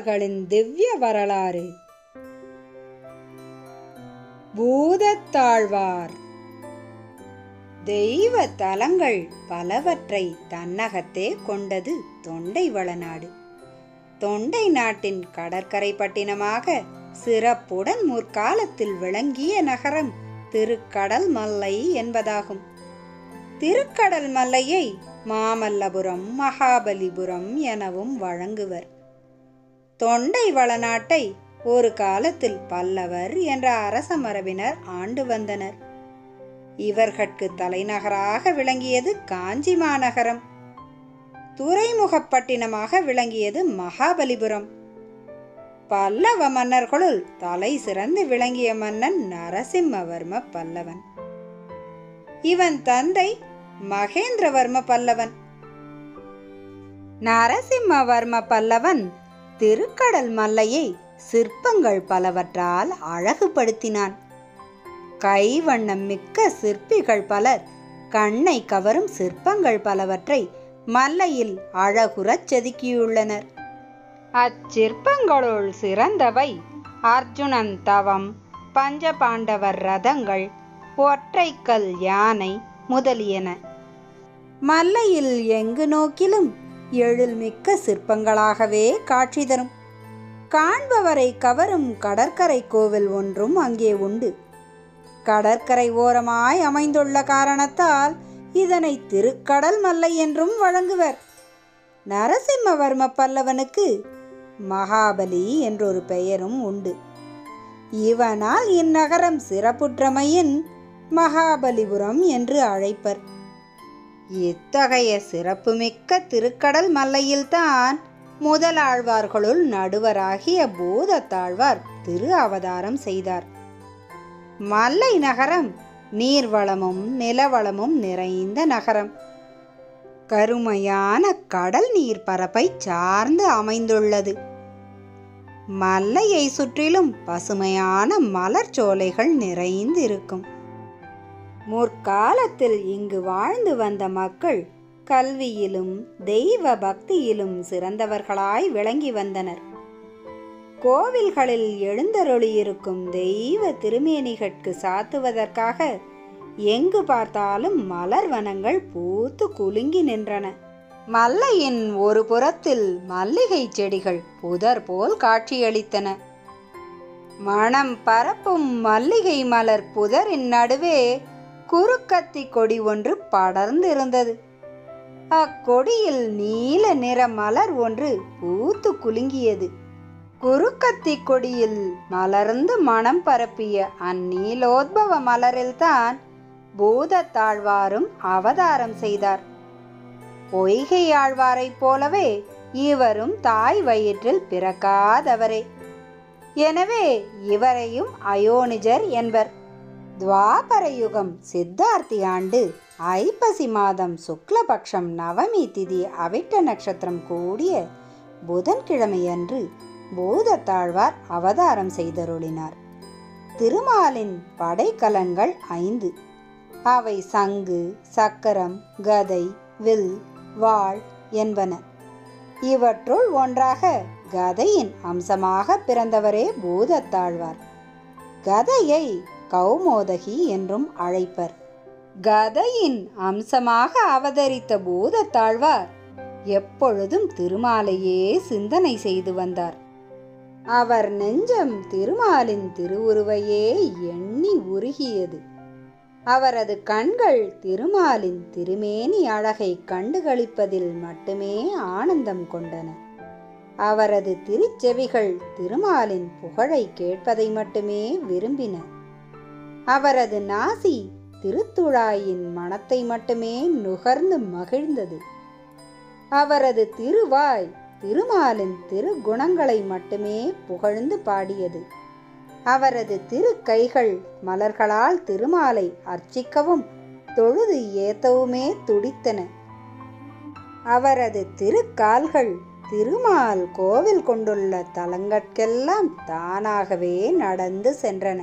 ஆழ்வார்களின் திவ்ய வரலாறு பூதத்தாழ்வார் தெய்வ தலங்கள் பலவற்றை தன்னகத்தே கொண்டது தொண்டை வளநாடு தொண்டை நாட்டின் கடற்கரை பட்டினமாக சிறப்புடன் முற்காலத்தில் விளங்கிய நகரம் திருக்கடல் மல்லை என்பதாகும் திருக்கடல் மல்லையை மாமல்லபுரம் மகாபலிபுரம் எனவும் வழங்குவர் தொண்டை வளநாட்டை ஒரு காலத்தில் பல்லவர் என்ற அரச மரபினர் ஆண்டு வந்தனர் இவர்கட்கு தலைநகராக விளங்கியது காஞ்சி மாநகரம் துறைமுகப்பட்டினமாக விளங்கியது மகாபலிபுரம் பல்லவ மன்னர்களுள் தலை சிறந்து விளங்கிய மன்னன் நரசிம்மவர்ம பல்லவன் இவன் தந்தை மகேந்திரவர்ம பல்லவன் நரசிம்மவர்ம பல்லவன் திருக்கடல் மல்லையை சிற்பங்கள் பலவற்றால் அழகுபடுத்தினான் கைவண்ணம் மிக்க சிற்பிகள் பலர் கண்ணை கவரும் சிற்பங்கள் பலவற்றை மல்லையில் அழகுறச் செதுக்கியுள்ளனர் அச்சிற்பங்களுள் சிறந்தவை அர்ஜுனன் தவம் பஞ்சபாண்டவர் ரதங்கள் ஒற்றைக்கல் யானை முதலியன மல்லையில் எங்கு நோக்கிலும் எழில்மிக்க சிற்பங்களாகவே காட்சி தரும் காண்பவரை கவரும் கடற்கரை கோவில் ஒன்றும் அங்கே உண்டு கடற்கரை ஓரமாய் அமைந்துள்ள காரணத்தால் இதனை திருக்கடல் மல்லை என்றும் வழங்குவர் நரசிம்மவர்ம பல்லவனுக்கு மகாபலி என்றொரு பெயரும் உண்டு இவனால் இந்நகரம் சிறப்புற்றமையின் மகாபலிபுரம் என்று அழைப்பர் இத்தகைய சிறப்புமிக்க திருக்கடல் மல்லையில்தான் முதலாழ்வார்களுள் நடுவராகிய பூதத்தாழ்வார் திரு அவதாரம் செய்தார் மல்லை நகரம் நீர்வளமும் நிலவளமும் நிறைந்த நகரம் கருமையான கடல் நீர் பரப்பை சார்ந்து அமைந்துள்ளது மல்லையை சுற்றிலும் பசுமையான மலர் சோலைகள் நிறைந்து இருக்கும் முற்காலத்தில் இங்கு வாழ்ந்து வந்த மக்கள் கல்வியிலும் தெய்வ பக்தியிலும் சிறந்தவர்களாய் விளங்கி வந்தனர் கோவில்களில் எழுந்தருளியிருக்கும் தெய்வ திருமேனிகட்கு சாத்துவதற்காக எங்கு பார்த்தாலும் மலர் வனங்கள் பூத்து குலுங்கி நின்றன மல்லையின் ஒரு புறத்தில் மல்லிகை செடிகள் புதர் போல் காட்சியளித்தன மணம் பரப்பும் மல்லிகை மலர் புதரின் நடுவே குறுக்கத்தி கொடி ஒன்று படர்ந்திருந்தது அக்கொடியில் நீல நிற மலர் ஒன்று பூத்து குலுங்கியது குறுக்கத்தி கொடியில் மலர்ந்து மனம் பரப்பிய அந்நீலோத்பவ மலரில்தான் பூதத்தாழ்வாரும் அவதாரம் செய்தார் பொய்கை ஆழ்வாரைப் போலவே இவரும் தாய் வயிற்றில் பிறக்காதவரே எனவே இவரையும் அயோனிஜர் என்பர் துவாபர யுகம் சித்தார்த்தி ஆண்டு ஐப்பசி மாதம் சுக்லபக்ஷம் நவமி திதி அவிட்ட நட்சத்திரம் கூடிய புதன்கிழமையன்று பூதத்தாழ்வார் அவதாரம் செய்தருளினார் திருமாலின் படைக்கலன்கள் ஐந்து அவை சங்கு சக்கரம் கதை வில் வாழ் என்பன இவற்றுள் ஒன்றாக கதையின் அம்சமாக பிறந்தவரே பூதத்தாழ்வார் கதையை கௌமோதகி என்றும் அழைப்பர் கதையின் அம்சமாக அவதரித்த பூதத்தாழ்வார் எப்பொழுதும் திருமாலையே சிந்தனை செய்து வந்தார் அவர் நெஞ்சம் திருமாலின் திருவுருவையே எண்ணி உருகியது அவரது கண்கள் திருமாலின் திருமேனி அழகை கண்டுகளிப்பதில் மட்டுமே ஆனந்தம் கொண்டன அவரது திருச்செவிகள் திருமாலின் புகழை கேட்பதை மட்டுமே விரும்பின அவரது நாசி திருத்துழாயின் மனத்தை மட்டுமே நுகர்ந்து மகிழ்ந்தது அவரது திருவாய் திருமாலின் திருகுணங்களை மட்டுமே புகழ்ந்து பாடியது அவரது திருக்கைகள் மலர்களால் திருமாலை அர்ச்சிக்கவும் தொழுது ஏத்தவுமே துடித்தன அவரது திருக்கால்கள் திருமால் கோவில் கொண்டுள்ள தலங்கட்கெல்லாம் தானாகவே நடந்து சென்றன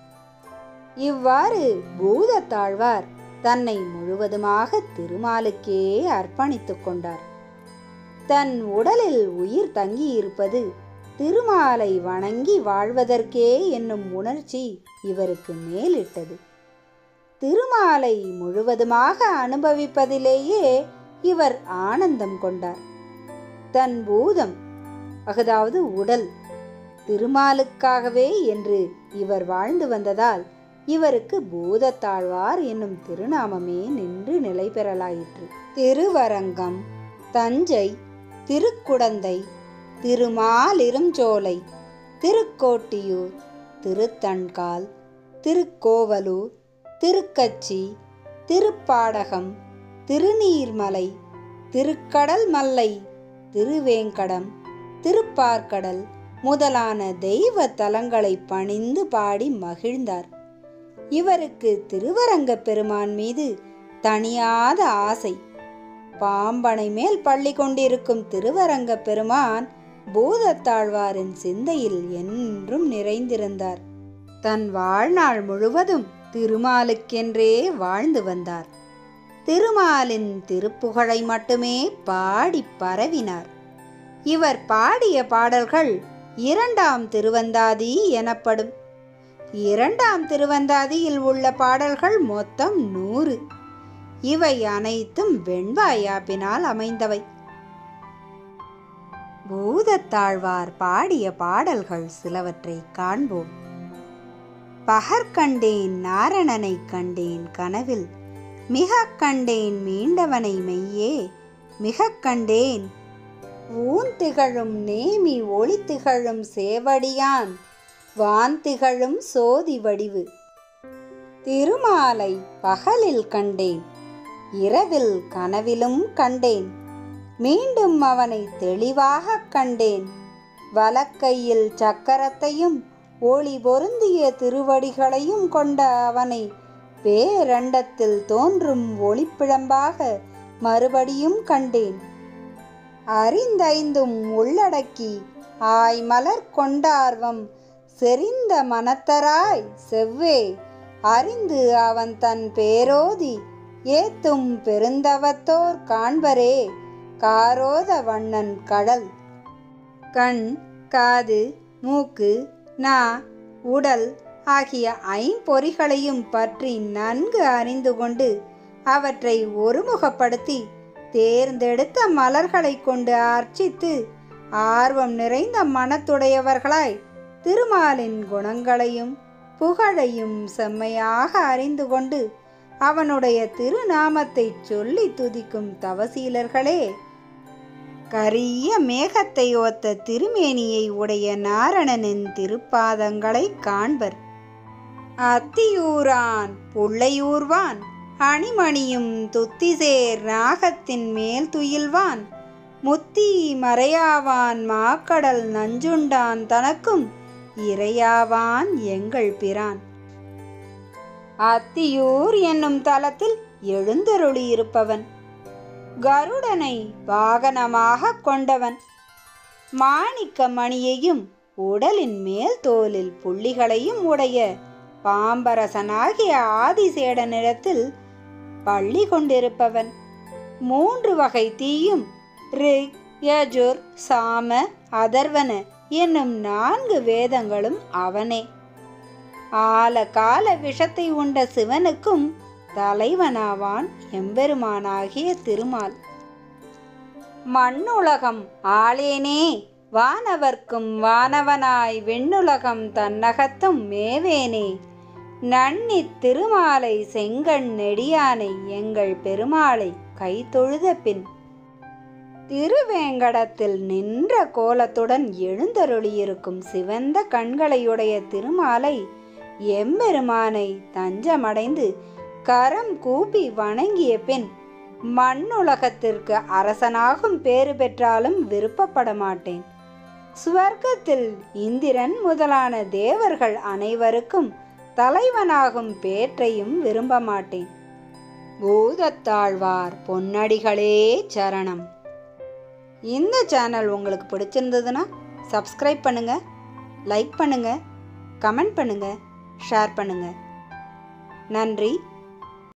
இவ்வாறு பூதத்தாழ்வார் தன்னை முழுவதுமாக திருமாலுக்கே அர்ப்பணித்துக் கொண்டார் தன் உடலில் உயிர் தங்கியிருப்பது திருமாலை வணங்கி வாழ்வதற்கே என்னும் உணர்ச்சி இவருக்கு மேலிட்டது திருமாலை முழுவதுமாக அனுபவிப்பதிலேயே இவர் ஆனந்தம் கொண்டார் தன் பூதம் அதாவது உடல் திருமாலுக்காகவே என்று இவர் வாழ்ந்து வந்ததால் இவருக்கு பூதத்தாழ்வார் என்னும் திருநாமமே நின்று நிலை பெறலாயிற்று திருவரங்கம் தஞ்சை திருக்குடந்தை திருமாலிருஞ்சோலை திருக்கோட்டியூர் திருத்தண்கால் திருக்கோவலூர் திருக்கச்சி திருப்பாடகம் திருநீர்மலை திருக்கடல் மல்லை திருவேங்கடம் திருப்பார்க்கடல் முதலான தெய்வ தலங்களை பணிந்து பாடி மகிழ்ந்தார் இவருக்கு திருவரங்கப் பெருமான் மீது தணியாத ஆசை பாம்பனை மேல் பள்ளி கொண்டிருக்கும் திருவரங்கப் பெருமான் பூதத்தாழ்வாரின் சிந்தையில் என்றும் நிறைந்திருந்தார் தன் வாழ்நாள் முழுவதும் திருமாலுக்கென்றே வாழ்ந்து வந்தார் திருமாலின் திருப்புகழை மட்டுமே பாடி பரவினார் இவர் பாடிய பாடல்கள் இரண்டாம் திருவந்தாதி எனப்படும் இரண்டாம் திருவந்தாதியில் உள்ள பாடல்கள் மொத்தம் நூறு இவை அனைத்தும் வெண்பாயாப்பினால் அமைந்தவை பூதத்தாழ்வார் பாடிய பாடல்கள் சிலவற்றை காண்போம் பகற்கண்டேன் நாரணனை கண்டேன் கனவில் மிக கண்டேன் மீண்டவனை மெய்யே மிக கண்டேன் ஊன் திகழும் நேமி ஒளி திகழும் சேவடியான் வான் திகழும் சோதி வடிவு திருமாலை பகலில் கண்டேன் இரவில் கனவிலும் கண்டேன் மீண்டும் அவனை தெளிவாக கண்டேன் வலக்கையில் சக்கரத்தையும் ஒளி பொருந்திய திருவடிகளையும் கொண்ட அவனை பேரண்டத்தில் தோன்றும் ஒளிப்பிழம்பாக மறுபடியும் கண்டேன் அறிந்தைந்தும் உள்ளடக்கி ஆய் மலர் கொண்டார்வம் செறிந்த மனத்தராய் செவ்வே அறிந்து அவன் தன் பேரோதி ஏத்தும் பெருந்தவத்தோர் காண்பரே காரோத வண்ணன் கடல் கண் காது மூக்கு நா உடல் ஆகிய ஐம்பொறிகளையும் பற்றி நன்கு அறிந்து கொண்டு அவற்றை ஒருமுகப்படுத்தி தேர்ந்தெடுத்த மலர்களை கொண்டு அர்ச்சித்து ஆர்வம் நிறைந்த மனத்துடையவர்களாய் திருமாலின் குணங்களையும் புகழையும் செம்மையாக அறிந்து கொண்டு அவனுடைய திருநாமத்தை சொல்லி துதிக்கும் தவசீலர்களே கரிய மேகத்தை ஒத்த திருமேனியை உடைய நாரணனின் திருப்பாதங்களை காண்பர் அத்தியூரான் புள்ளையூர்வான் அணிமணியும் துத்திசேர் நாகத்தின் மேல் துயில்வான் முத்தி மறையாவான் மாக்கடல் நஞ்சுண்டான் தனக்கும் இறையாவான் எங்கள் பிரான் அத்தியூர் என்னும் தலத்தில் எழுந்தருளியிருப்பவன் கருடனை வாகனமாக கொண்டவன் மாணிக்க மணியையும் உடலின் மேல் தோலில் புள்ளிகளையும் உடைய பாம்பரசனாகிய ஆதிசேடனிடத்தில் பள்ளி கொண்டிருப்பவன் மூன்று வகை தீயும் ரிக் யஜுர் சாம அதர்வன என்னும் நான்கு வேதங்களும் அவனே ஆல கால விஷத்தை உண்ட சிவனுக்கும் தலைவனாவான் எம்பெருமானாகிய திருமால் மண்ணுலகம் ஆளேனே வானவர்க்கும் வானவனாய் விண்ணுலகம் தன்னகத்தும் மேவேனே நன்னி திருமாலை செங்கண் நெடியானை எங்கள் பெருமாளை கை தொழுத பின் திருவேங்கடத்தில் நின்ற கோலத்துடன் எழுந்தருளியிருக்கும் சிவந்த கண்களையுடைய திருமாலை எம்பெருமானை தஞ்சமடைந்து கரம் கூப்பி வணங்கிய பின் மண்ணுலகத்திற்கு அரசனாகும் பேறு பெற்றாலும் விருப்பப்பட மாட்டேன் சுவர்க்கத்தில் இந்திரன் முதலான தேவர்கள் அனைவருக்கும் தலைவனாகும் பேற்றையும் விரும்ப மாட்டேன் பூதத்தாழ்வார் பொன்னடிகளே சரணம் இந்த சேனல் உங்களுக்கு பிடிச்சிருந்ததுன்னா சப்ஸ்கிரைப் பண்ணுங்க லைக் பண்ணுங்க கமெண்ட் பண்ணுங்க ஷேர் பண்ணுங்க நன்றி